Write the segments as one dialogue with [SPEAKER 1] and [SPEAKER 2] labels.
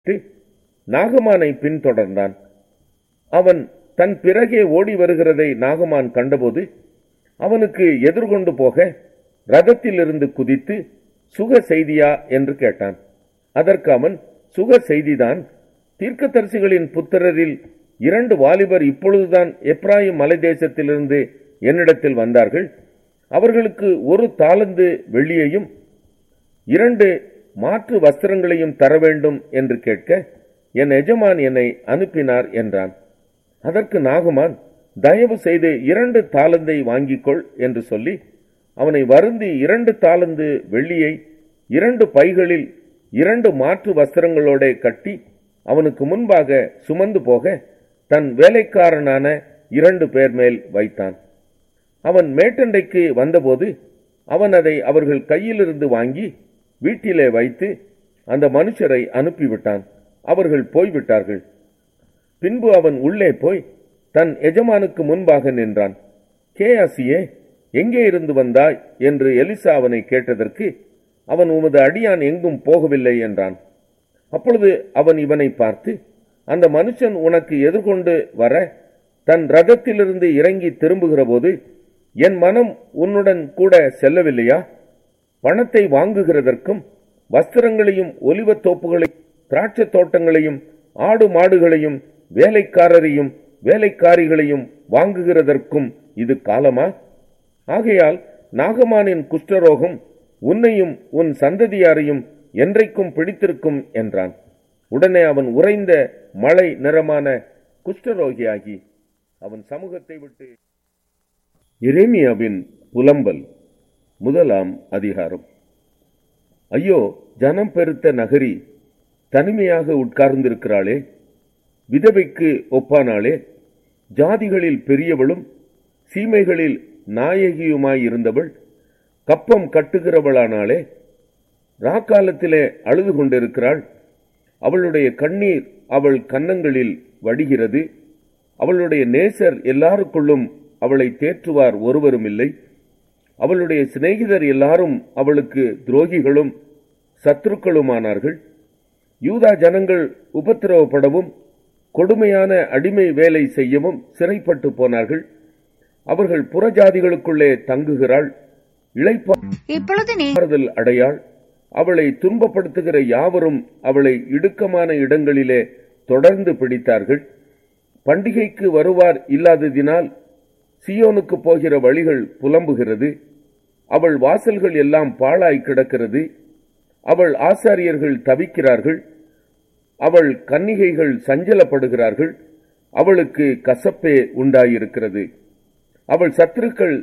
[SPEAKER 1] விட்டு நாகமானை பின்தொடர்ந்தான் அவன் தன் பிறகே ஓடி வருகிறதை நாகமான் கண்டபோது அவனுக்கு எதிர்கொண்டு போக ரதத்திலிருந்து குதித்து சுக செய்தியா என்று கேட்டான் அதற்கு அவன் சுக செய்திதான் தீர்க்கதரிசிகளின் புத்திரரில் இரண்டு வாலிபர் இப்பொழுதுதான் எப்ராயிம் மலை தேசத்திலிருந்து என்னிடத்தில் வந்தார்கள் அவர்களுக்கு ஒரு தாளந்து வெள்ளியையும் இரண்டு மாற்று வஸ்திரங்களையும் தர வேண்டும் என்று கேட்க என் எஜமான் என்னை அனுப்பினார் என்றான் அதற்கு நாகமான் தயவு செய்து இரண்டு தாளந்தை வாங்கிக்கொள் என்று சொல்லி அவனை வருந்தி இரண்டு தாளந்து வெள்ளியை இரண்டு பைகளில் இரண்டு மாற்று வஸ்திரங்களோட கட்டி அவனுக்கு முன்பாக சுமந்து போக தன் வேலைக்காரனான இரண்டு பேர் மேல் வைத்தான் அவன் மேட்டண்டைக்கு வந்தபோது அவன் அதை அவர்கள் கையிலிருந்து வாங்கி வீட்டிலே வைத்து அந்த மனுஷரை அனுப்பிவிட்டான் அவர்கள் போய்விட்டார்கள் பின்பு அவன் உள்ளே போய் தன் எஜமானுக்கு முன்பாக நின்றான் கேயாசியே எங்கே இருந்து வந்தாய் என்று எலிசா அவனை கேட்டதற்கு அவன் உமது அடியான் எங்கும் போகவில்லை என்றான் அப்பொழுது அவன் இவனை பார்த்து அந்த மனுஷன் உனக்கு எதிர்கொண்டு வர தன் ரதத்திலிருந்து இறங்கி திரும்புகிற போது என் மனம் உன்னுடன் கூட செல்லவில்லையா பணத்தை வாங்குகிறதற்கும் வஸ்திரங்களையும் ஒலிவத் தோப்புகளையும் திராட்சை தோட்டங்களையும் ஆடு மாடுகளையும் வேலைக்காரரையும் வேலைக்காரிகளையும் வாங்குகிறதற்கும் இது காலமா ஆகையால் நாகமானின் குஷ்டரோகம் உன்னையும் உன் சந்ததியாரையும் என்றைக்கும் பிடித்திருக்கும் என்றான் உடனே அவன் உறைந்த மழை நிறமான குஷ்டரோகியாகி அவன் சமூகத்தை விட்டு எரேமியாவின் புலம்பல் முதலாம் அதிகாரம் ஐயோ ஜனம் பெருத்த நகரி தனிமையாக உட்கார்ந்திருக்கிறாளே விதவைக்கு ஒப்பானாளே ஜாதிகளில் பெரியவளும் சீமைகளில் நாயகியுமாயிருந்தவள் கப்பம் கட்டுகிறவளானாளே ராக்காலத்திலே அழுது கொண்டிருக்கிறாள் அவளுடைய கண்ணீர் அவள் கன்னங்களில் வடிகிறது அவளுடைய நேசர் எல்லாருக்குள்ளும் அவளை தேற்றுவார் ஒருவரும் இல்லை அவளுடைய சிநேகிதர் எல்லாரும் அவளுக்கு துரோகிகளும் சத்துருக்களுமானார்கள் யூதா ஜனங்கள் உபத்திரவப்படவும் கொடுமையான அடிமை வேலை செய்யவும் சிறைப்பட்டு போனார்கள் அவர்கள் புறஜாதிகளுக்குள்ளே தங்குகிறாள்
[SPEAKER 2] இப்பொழுது நீ
[SPEAKER 1] இளைப்பாறுதல் அடையாள் அவளை துன்பப்படுத்துகிற யாவரும் அவளை இடுக்கமான இடங்களிலே தொடர்ந்து பிடித்தார்கள் பண்டிகைக்கு வருவார் இல்லாததினால் சியோனுக்கு போகிற வழிகள் புலம்புகிறது அவள் வாசல்கள் எல்லாம் பாழாய் கிடக்கிறது அவள் ஆசாரியர்கள் தவிக்கிறார்கள் அவள் கன்னிகைகள் சஞ்சலப்படுகிறார்கள் அவளுக்கு கசப்பே உண்டாயிருக்கிறது அவள் சத்துருக்கள்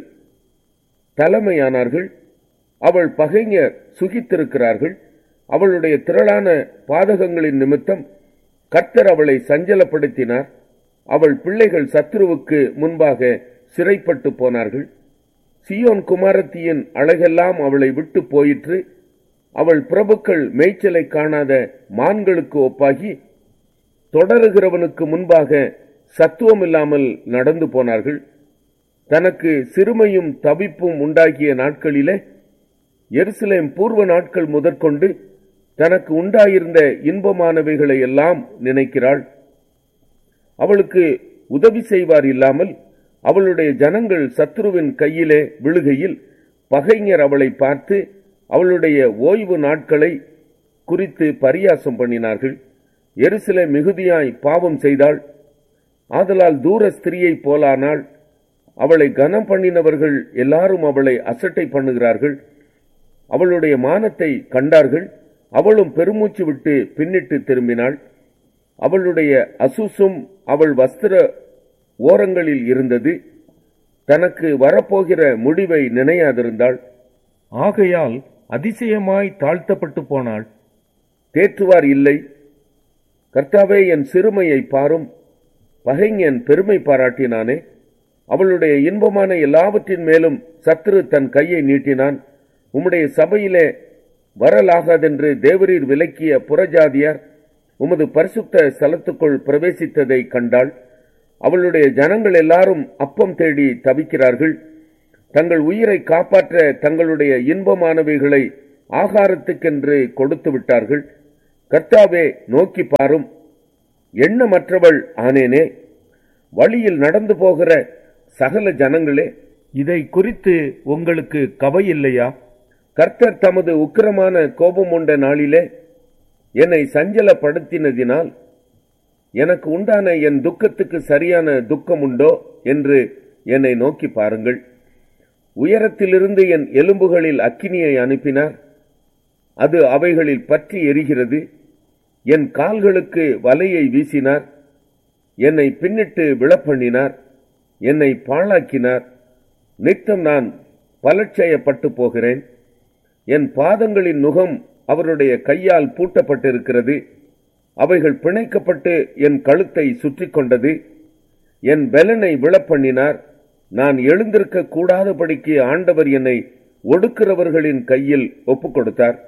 [SPEAKER 1] தலைமையானார்கள் அவள் பகைஞர் சுகித்திருக்கிறார்கள் அவளுடைய திரளான பாதகங்களின் நிமித்தம் கர்த்தர் அவளை சஞ்சலப்படுத்தினார் அவள் பிள்ளைகள் சத்ருவுக்கு முன்பாக சிறைப்பட்டு போனார்கள் சியோன் குமாரத்தியின் அழகெல்லாம் அவளை விட்டு போயிற்று அவள் பிரபுக்கள் மேய்ச்சலை காணாத மான்களுக்கு ஒப்பாகி தொடருகிறவனுக்கு முன்பாக சத்துவம் இல்லாமல் நடந்து போனார்கள் தனக்கு சிறுமையும் தவிப்பும் உண்டாகிய நாட்களிலே எருசலேம் பூர்வ நாட்கள் முதற்கொண்டு தனக்கு உண்டாயிருந்த இன்பமானவைகளை எல்லாம் நினைக்கிறாள் அவளுக்கு உதவி செய்வார் இல்லாமல் அவளுடைய ஜனங்கள் சத்ருவின் கையிலே விழுகையில் பகைஞர் அவளை பார்த்து அவளுடைய ஓய்வு நாட்களை குறித்து பரியாசம் பண்ணினார்கள் எருசில மிகுதியாய் பாவம் செய்தாள் ஆதலால் தூர ஸ்திரியைப் போலானாள் அவளை கனம் பண்ணினவர்கள் எல்லாரும் அவளை அசட்டை பண்ணுகிறார்கள் அவளுடைய மானத்தை கண்டார்கள் அவளும் பெருமூச்சு விட்டு பின்னிட்டு திரும்பினாள் அவளுடைய அசுசும் அவள் வஸ்திர ஓரங்களில் இருந்தது தனக்கு வரப்போகிற முடிவை நினையாதிருந்தாள் ஆகையால் அதிசயமாய் தாழ்த்தப்பட்டு போனாள் தேற்றுவார் இல்லை கர்த்தாவே என் சிறுமையை பாரும் பகைஞன் பெருமை பாராட்டினானே அவளுடைய இன்பமான எல்லாவற்றின் மேலும் சத்ரு தன் கையை நீட்டினான் உம்முடைய சபையிலே வரலாகாதென்று தேவரீர் விலக்கிய புறஜாதியார் உமது பரிசுத்த ஸ்தலத்துக்குள் பிரவேசித்ததை கண்டாள் அவளுடைய ஜனங்கள் எல்லாரும் அப்பம் தேடி தவிக்கிறார்கள் தங்கள் உயிரை காப்பாற்ற தங்களுடைய இன்பமானவைகளை ஆகாரத்துக்கென்று கொடுத்து விட்டார்கள் கர்த்தாவே நோக்கி பாரும் எண்ணமற்றவள் ஆனேனே வழியில் நடந்து போகிற சகல ஜனங்களே இதை குறித்து உங்களுக்கு கவை இல்லையா கர்த்தர் தமது உக்கிரமான கோபம் உண்ட நாளிலே என்னை சஞ்சலப்படுத்தினதினால் எனக்கு உண்டான என் துக்கத்துக்கு சரியான துக்கம் உண்டோ என்று என்னை நோக்கி பாருங்கள் உயரத்திலிருந்து என் எலும்புகளில் அக்கினியை அனுப்பினார் அது அவைகளில் பற்றி எரிகிறது என் கால்களுக்கு வலையை வீசினார் என்னை பின்னிட்டு விழப்பண்ணினார் என்னை பாழாக்கினார் நித்தம் நான் பலட்சயப்பட்டு போகிறேன் என் பாதங்களின் நுகம் அவருடைய கையால் பூட்டப்பட்டிருக்கிறது அவைகள் பிணைக்கப்பட்டு என் கழுத்தை சுற்றி கொண்டது என் பெலனை விழப்பண்ணினார் நான் எழுந்திருக்க கூடாதபடிக்கு ஆண்டவர் என்னை ஒடுக்கிறவர்களின் கையில் ஒப்புக் கொடுத்தார்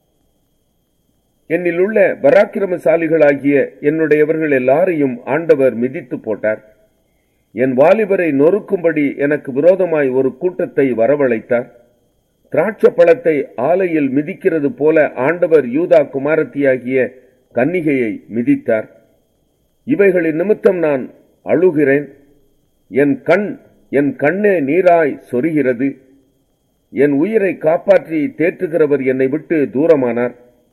[SPEAKER 1] என்னில் உள்ள பராக்கிரமசாலிகளாகிய என்னுடையவர்கள் எல்லாரையும் ஆண்டவர் மிதித்து போட்டார் என் வாலிபரை நொறுக்கும்படி எனக்கு விரோதமாய் ஒரு கூட்டத்தை வரவழைத்தார் திராட்ச பழத்தை ஆலையில் மிதிக்கிறது போல ஆண்டவர் யூதா குமாரத்தியாகிய கன்னிகையை மிதித்தார் இவைகளின் நிமித்தம் நான் அழுகிறேன் என் கண் என் கண்ணே நீராய் சொரிகிறது என் உயிரை காப்பாற்றி தேற்றுகிறவர் என்னை விட்டு தூரமானார்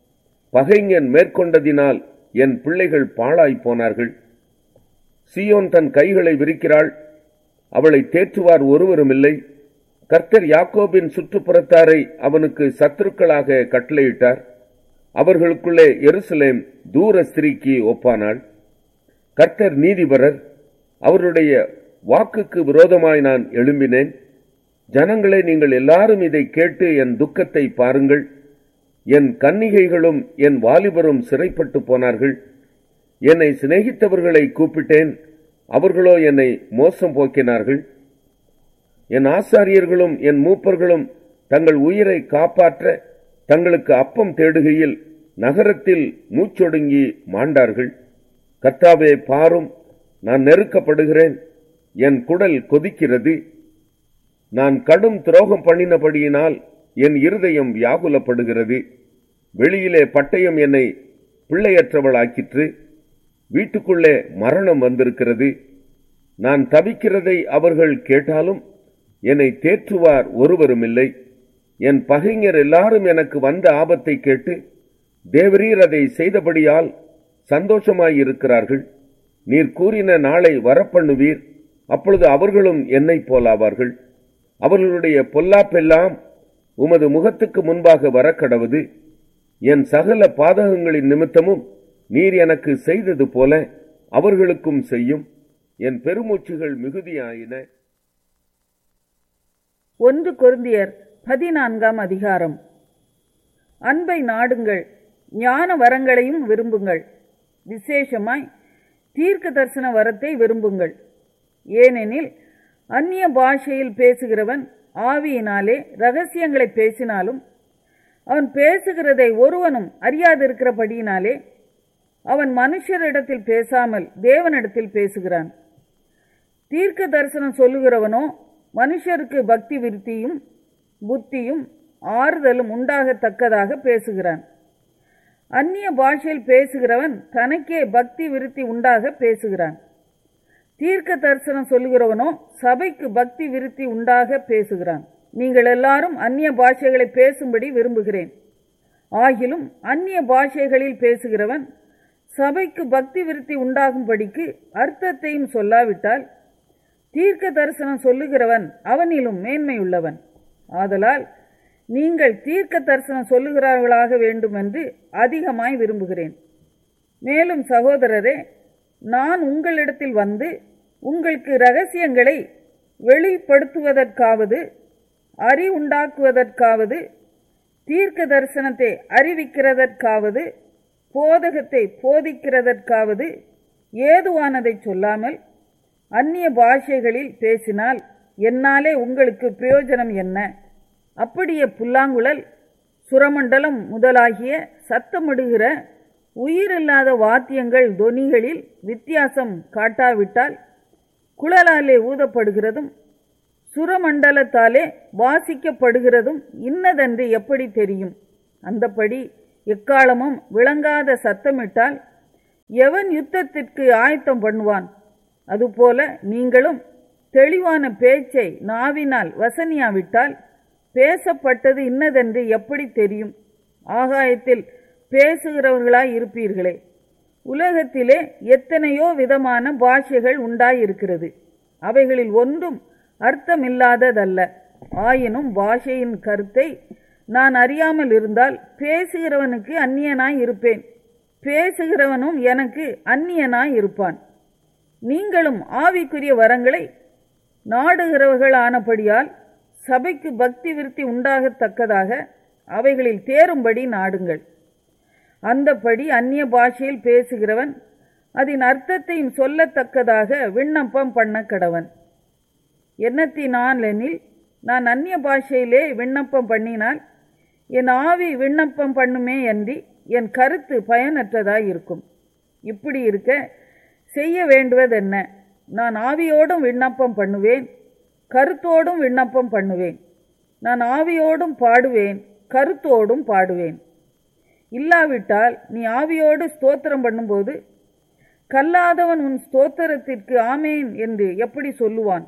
[SPEAKER 1] பகைஞன் மேற்கொண்டதினால் என் பிள்ளைகள் பாழாய் போனார்கள் சியோன் தன் கைகளை விரிக்கிறாள் அவளை தேற்றுவார் ஒருவருமில்லை கர்த்தர் யாக்கோபின் சுற்றுப்புறத்தாரை அவனுக்கு சத்துருக்களாக கட்டளையிட்டார் அவர்களுக்குள்ளே எருசலேம் தூர ஸ்திரீக்கு ஒப்பானாள் கர்த்தர் நீதிபரர் அவருடைய வாக்குக்கு விரோதமாய் நான் எழும்பினேன் ஜனங்களே நீங்கள் எல்லாரும் இதை கேட்டு என் துக்கத்தை பாருங்கள் என் கன்னிகைகளும் என் வாலிபரும் சிறைப்பட்டு போனார்கள் என்னை சிநேகித்தவர்களை கூப்பிட்டேன் அவர்களோ என்னை மோசம் போக்கினார்கள் என் ஆசாரியர்களும் என் மூப்பர்களும் தங்கள் உயிரை காப்பாற்ற தங்களுக்கு அப்பம் தேடுகையில் நகரத்தில் மூச்சொடுங்கி மாண்டார்கள் கர்த்தாவே பாரும் நான் நெருக்கப்படுகிறேன் என் குடல் கொதிக்கிறது நான் கடும் துரோகம் பண்ணினபடியினால் என் இருதயம் வியாகுலப்படுகிறது வெளியிலே பட்டயம் என்னை பிள்ளையற்றவளாக்கிற்று வீட்டுக்குள்ளே மரணம் வந்திருக்கிறது நான் தவிக்கிறதை அவர்கள் கேட்டாலும் என்னை தேற்றுவார் ஒருவருமில்லை என் பகைஞர் எல்லாரும் எனக்கு வந்த ஆபத்தை கேட்டு தேவரீர் அதை செய்தபடியால் சந்தோஷமாயிருக்கிறார்கள் நீர் கூறின நாளை வரப்பண்ணுவீர் அப்பொழுது அவர்களும் என்னை போலாவார்கள் அவர்களுடைய பொல்லாப்பெல்லாம் உமது முகத்துக்கு முன்பாக வரக்கடவது என் சகல பாதகங்களின் நிமித்தமும் நீர் எனக்கு செய்தது போல அவர்களுக்கும் செய்யும் என் பெருமூச்சுகள் மிகுதியாயின
[SPEAKER 3] ஒன்று கொருந்தியர் பதினான்காம் அதிகாரம் அன்பை நாடுங்கள் ஞான வரங்களையும் விரும்புங்கள் விசேஷமாய் தீர்க்க தரிசன வரத்தை விரும்புங்கள் ஏனெனில் அந்நிய பாஷையில் பேசுகிறவன் ஆவியினாலே ரகசியங்களை பேசினாலும் அவன் பேசுகிறதை ஒருவனும் அறியாதிருக்கிறபடியினாலே அவன் மனுஷரிடத்தில் பேசாமல் தேவனிடத்தில் பேசுகிறான் தீர்க்க தரிசனம் சொல்லுகிறவனோ மனுஷருக்கு பக்தி விருத்தியும் புத்தியும் ஆறுதலும் உண்டாகத்தக்கதாக பேசுகிறான் அந்நிய பாஷையில் பேசுகிறவன் தனக்கே பக்தி விருத்தி உண்டாக பேசுகிறான் தீர்க்க தரிசனம் சொல்லுகிறவனோ சபைக்கு பக்தி விருத்தி உண்டாக பேசுகிறான் நீங்கள் எல்லாரும் அந்நிய பாஷைகளை பேசும்படி விரும்புகிறேன் ஆகிலும் அந்நிய பாஷைகளில் பேசுகிறவன் சபைக்கு பக்தி விருத்தி உண்டாகும்படிக்கு அர்த்தத்தையும் சொல்லாவிட்டால் தீர்க்க தரிசனம் சொல்லுகிறவன் அவனிலும் மேன்மையுள்ளவன் ஆதலால் நீங்கள் தீர்க்க தரிசனம் சொல்லுகிறார்களாக வேண்டும் என்று அதிகமாய் விரும்புகிறேன் மேலும் சகோதரரே நான் உங்களிடத்தில் வந்து உங்களுக்கு ரகசியங்களை வெளிப்படுத்துவதற்காவது அறிவுண்டாக்குவதற்காவது தீர்க்க தரிசனத்தை அறிவிக்கிறதற்காவது போதகத்தை போதிக்கிறதற்காவது ஏதுவானதை சொல்லாமல் அந்நிய பாஷைகளில் பேசினால் என்னாலே உங்களுக்கு பிரயோஜனம் என்ன அப்படியே புல்லாங்குழல் சுரமண்டலம் முதலாகிய சத்தமிடுகிற உயிரில்லாத வாத்தியங்கள் தொனிகளில் வித்தியாசம் காட்டாவிட்டால் குழலாலே ஊதப்படுகிறதும் சுரமண்டலத்தாலே வாசிக்கப்படுகிறதும் இன்னதென்று எப்படி தெரியும் அந்தப்படி எக்காலமும் விளங்காத சத்தமிட்டால் எவன் யுத்தத்திற்கு ஆயத்தம் பண்ணுவான் அதுபோல நீங்களும் தெளிவான பேச்சை நாவினால் வசனியாவிட்டால் பேசப்பட்டது இன்னதென்று எப்படி தெரியும் ஆகாயத்தில் பேசுகிறவர்களாய் இருப்பீர்களே உலகத்திலே எத்தனையோ விதமான பாஷைகள் உண்டாயிருக்கிறது அவைகளில் ஒன்றும் அர்த்தமில்லாததல்ல ஆயினும் பாஷையின் கருத்தை நான் அறியாமல் இருந்தால் பேசுகிறவனுக்கு அந்நியனாய் இருப்பேன் பேசுகிறவனும் எனக்கு அந்நியனாய் இருப்பான் நீங்களும் ஆவிக்குரிய வரங்களை நாடுகிறவர்கள் ஆனபடியால் சபைக்கு பக்தி விருத்தி உண்டாகத்தக்கதாக அவைகளில் தேரும்படி நாடுங்கள் அந்தபடி அந்நிய பாஷையில் பேசுகிறவன் அதன் அர்த்தத்தையும் சொல்லத்தக்கதாக விண்ணப்பம் பண்ண கடவன் எண்ணத்தினாலெனில் நான் அந்நிய பாஷையிலே விண்ணப்பம் பண்ணினால் என் ஆவி விண்ணப்பம் பண்ணுமே அன்றி என் கருத்து பயனற்றதாய் இருக்கும் இப்படி இருக்க செய்ய வேண்டுவதென்ன நான் ஆவியோடும் விண்ணப்பம் பண்ணுவேன் கருத்தோடும் விண்ணப்பம் பண்ணுவேன் நான் ஆவியோடும் பாடுவேன் கருத்தோடும் பாடுவேன் இல்லாவிட்டால் நீ ஆவியோடு ஸ்தோத்திரம் பண்ணும்போது கல்லாதவன் உன் ஸ்தோத்திரத்திற்கு ஆமேன் என்று எப்படி சொல்லுவான்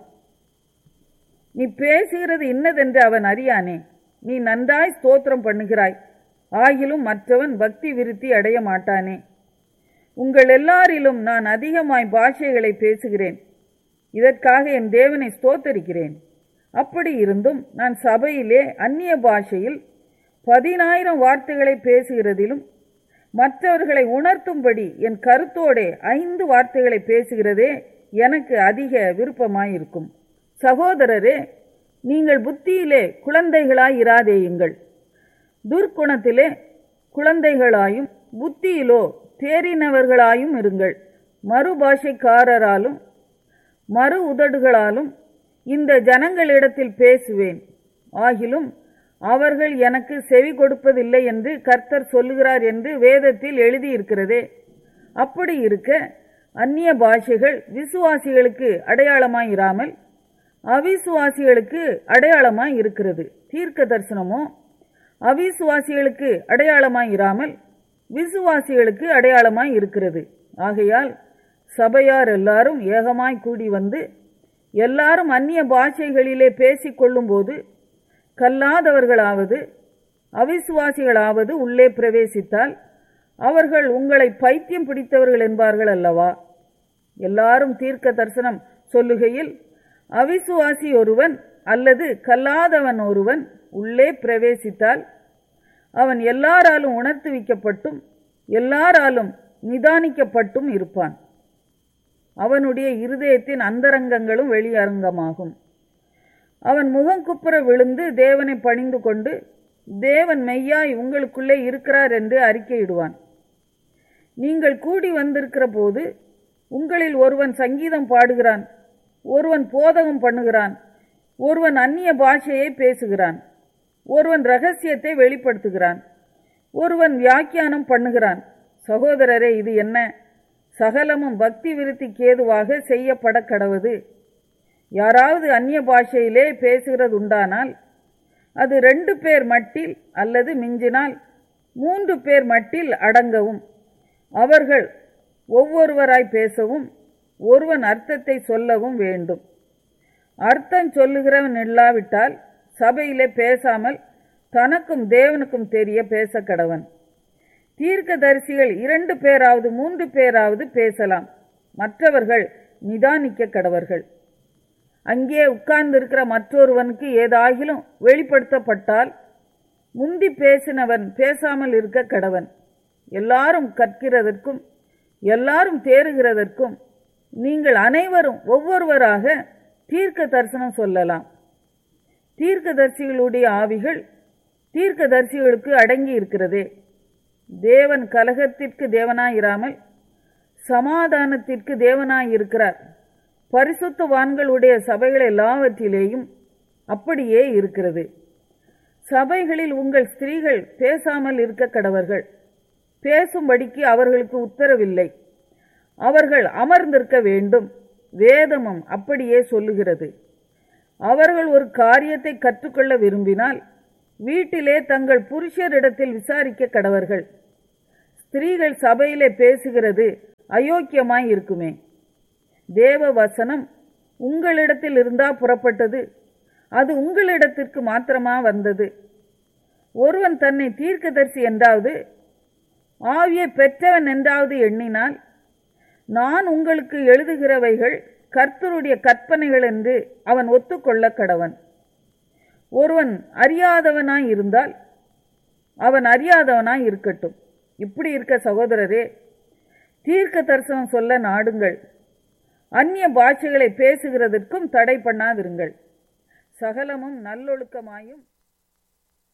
[SPEAKER 3] நீ பேசுகிறது இன்னதென்று அவன் அறியானே நீ நன்றாய் ஸ்தோத்திரம் பண்ணுகிறாய் ஆகிலும் மற்றவன் பக்தி விருத்தி அடைய மாட்டானே உங்கள் எல்லாரிலும் நான் அதிகமாய் பாஷைகளை பேசுகிறேன் இதற்காக என் தேவனை ஸ்தோத்தரிக்கிறேன் அப்படி இருந்தும் நான் சபையிலே அந்நிய பாஷையில் பதினாயிரம் வார்த்தைகளை பேசுகிறதிலும் மற்றவர்களை உணர்த்தும்படி என் கருத்தோடே ஐந்து வார்த்தைகளை பேசுகிறதே எனக்கு அதிக விருப்பமாயிருக்கும் சகோதரரே நீங்கள் புத்தியிலே குழந்தைகளாய் இராதேயுங்கள் துர்க்குணத்திலே குழந்தைகளாயும் புத்தியிலோ தேறினவர்களாயும் இருங்கள் மறுபாஷைக்காரராலும் மறு உதடுகளாலும் இந்த ஜனங்களிடத்தில் பேசுவேன் ஆகிலும் அவர்கள் எனக்கு செவி கொடுப்பதில்லை என்று கர்த்தர் சொல்லுகிறார் என்று வேதத்தில் எழுதியிருக்கிறதே அப்படி இருக்க அந்நிய பாஷைகள் விசுவாசிகளுக்கு அடையாளமாய் இராமல் அவிசுவாசிகளுக்கு அடையாளமாய் இருக்கிறது தீர்க்க தரிசனமோ அவிசுவாசிகளுக்கு அடையாளமாய் இராமல் விசுவாசிகளுக்கு அடையாளமாய் இருக்கிறது ஆகையால் சபையார் எல்லாரும் ஏகமாய் கூடி வந்து எல்லாரும் அந்நிய பாஷைகளிலே பேசிக் கொள்ளும்போது கல்லாதவர்களாவது அவிசுவாசிகளாவது உள்ளே பிரவேசித்தால் அவர்கள் உங்களை பைத்தியம் பிடித்தவர்கள் என்பார்கள் அல்லவா எல்லாரும் தீர்க்க தரிசனம் சொல்லுகையில் அவிசுவாசி ஒருவன் அல்லது கல்லாதவன் ஒருவன் உள்ளே பிரவேசித்தால் அவன் எல்லாராலும் உணர்த்துவிக்கப்பட்டும் எல்லாராலும் நிதானிக்கப்பட்டும் இருப்பான் அவனுடைய இருதயத்தின் அந்தரங்கங்களும் வெளியரங்கமாகும் அவன் முகங்குப்புற விழுந்து தேவனை பணிந்து கொண்டு தேவன் மெய்யாய் உங்களுக்குள்ளே இருக்கிறார் என்று அறிக்கையிடுவான் நீங்கள் கூடி வந்திருக்கிற போது உங்களில் ஒருவன் சங்கீதம் பாடுகிறான் ஒருவன் போதகம் பண்ணுகிறான் ஒருவன் அந்நிய பாஷையை பேசுகிறான் ஒருவன் ரகசியத்தை வெளிப்படுத்துகிறான் ஒருவன் வியாக்கியானம் பண்ணுகிறான் சகோதரரே இது என்ன சகலமும் பக்தி விருத்திக்கு ஏதுவாக செய்யப்பட கடவது யாராவது அந்நிய பாஷையிலே பேசுகிறது உண்டானால் அது ரெண்டு பேர் மட்டில் அல்லது மிஞ்சினால் மூன்று பேர் மட்டில் அடங்கவும் அவர்கள் ஒவ்வொருவராய் பேசவும் ஒருவன் அர்த்தத்தை சொல்லவும் வேண்டும் அர்த்தம் சொல்லுகிறவன் இல்லாவிட்டால் சபையிலே பேசாமல் தனக்கும் தேவனுக்கும் தெரிய பேச கடவன் தீர்க்கதரிசிகள் இரண்டு பேராவது மூன்று பேராவது பேசலாம் மற்றவர்கள் நிதானிக்க கடவர்கள் அங்கே உட்கார்ந்திருக்கிற மற்றொருவனுக்கு ஏதாகிலும் வெளிப்படுத்தப்பட்டால் முந்தி பேசினவன் பேசாமல் இருக்க கடவன் எல்லாரும் கற்கிறதற்கும் எல்லாரும் தேறுகிறதற்கும் நீங்கள் அனைவரும் ஒவ்வொருவராக தீர்க்க தரிசனம் சொல்லலாம் தீர்க்கதரிசிகளுடைய ஆவிகள் தீர்க்கதரிசிகளுக்கு அடங்கி இருக்கிறதே தேவன் கலகத்திற்கு தேவனாயிராமல் சமாதானத்திற்கு தேவனாயிருக்கிறார் பரிசுத்தவான்களுடைய சபைகள் எல்லாவற்றிலேயும் அப்படியே இருக்கிறது சபைகளில் உங்கள் ஸ்திரீகள் பேசாமல் இருக்க கடவர்கள் பேசும்படிக்கு அவர்களுக்கு உத்தரவில்லை அவர்கள் அமர்ந்திருக்க வேண்டும் வேதமும் அப்படியே சொல்லுகிறது அவர்கள் ஒரு காரியத்தை கற்றுக்கொள்ள விரும்பினால் வீட்டிலே தங்கள் புருஷரிடத்தில் விசாரிக்க கடவர்கள் ஸ்திரீகள் சபையிலே பேசுகிறது அயோக்கியமாய் இருக்குமே தேவ வசனம் உங்களிடத்தில் இருந்தா புறப்பட்டது அது உங்களிடத்திற்கு மாத்திரமா வந்தது ஒருவன் தன்னை தீர்க்கதரிசி என்றாவது ஆவியை பெற்றவன் என்றாவது எண்ணினால் நான் உங்களுக்கு எழுதுகிறவைகள் கர்த்தருடைய கற்பனைகள் என்று அவன் ஒத்துக்கொள்ள கடவன் ஒருவன் அறியாதவனாய் இருந்தால் அவன் அறியாதவனாய் இருக்கட்டும் இப்படி இருக்க சகோதரரே தீர்க்க தரிசனம் சொல்ல நாடுங்கள் அந்நிய பாஷைகளை பேசுகிறதற்கும் தடை பண்ணாதிருங்கள் சகலமும் நல்லொழுக்கமாயும்